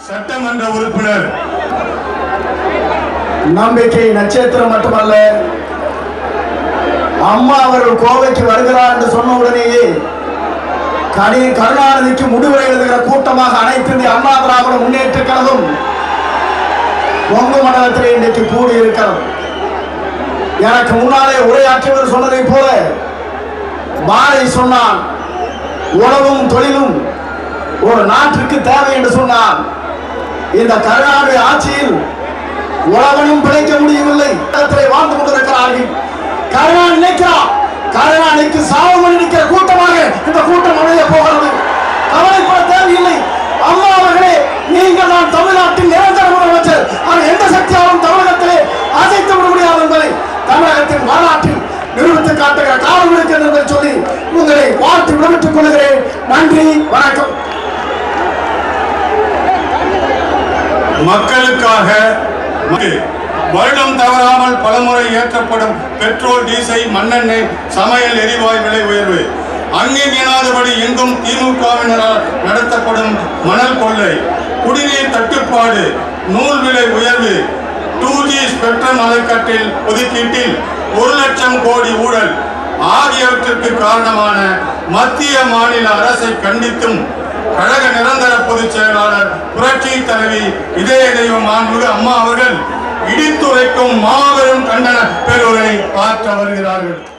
சட்டமன்ற உறுப்பினர் நம்பிக்கை நட்சத்திரம் மட்டுமல்ல அம்மா அவர்கள் கோவைக்கு வருகிறார் என்று சொன்ன உடனேயே கனி கருணாநிதிக்கு முடிவு எழுதுகிற கூட்டமாக அனைத்து இந்திய அண்ணா திராவிட முன்னேற்ற கழகம் கொங்கு மண்டலத்தில் இன்றைக்கு கூடி இருக்கிறது எனக்கு முன்னாலே உரையாற்றியவர் சொன்னதை போல பாரதி சொன்னான் உணவும் தொழிலும் ஒரு நாட்டிற்கு தேவை என்று சொன்னான் இந்த கருணாநிதி ஆட்சியில் உழவனும் பிழைக்க முடியவில்லை இடத்திலே வாழ்ந்து கொண்டிருக்கிறார்கள் கருணா நினைக்கிறார் கருணாநிதிக்கு சாவமணி நிற்கிற கூட்டமாக இந்த கூட்டம் அமைய போகிறது கவலைப்பட தேவையில்லை அம்மா அவர்களே நீங்கள் தான் தமிழ்நாட்டின் நிரந்தர முதலமைச்சர் ஆனால் எந்த சக்தியாலும் தமிழகத்திலே அசைத்து விட முடியாது என்பதை தமிழகத்தின் வரலாற்றில் நிரூபித்து காட்டுகிற காலம் இருக்கிறது என்று சொல்லி உங்களை வாழ்த்து விடுவித்துக் கொள்கிறேன் நன்றி வணக்கம் மக்களுக்காக ம- வருடம் தவறாமல் பலமுறை ஏற்றப்படும் பெட்ரோல் டீசல் மண்ணெண்ணெய் சமையல் எரிவாயு விலை உயர்வு அங்கேயும் இயலாதபடி எங்கும் திமுகவினரால் நடத்தப்படும் மணல் கொள்ளை குடிநீர் தட்டுப்பாடு நூல் விலை உயர்வு டூ ஜி ஸ்பெக்ட்ரம் அலைக்கட்டில் ஒதுக்கீட்டில் ஒரு லட்சம் கோடி ஊழல் ஆகியவற்றிற்கு காரணமான மத்திய மாநில அரசை கண்டித்தும் கழக நிரந்தர பொதுச் செயலாளர் புரட்சி தலைவி இதய தெய்வம் மாண்புமிகு அம்மா அவர்கள் இடித்துரைக்கும் மாபெரும் கண்டன பேருரை ஆற்ற வருகிறார்கள்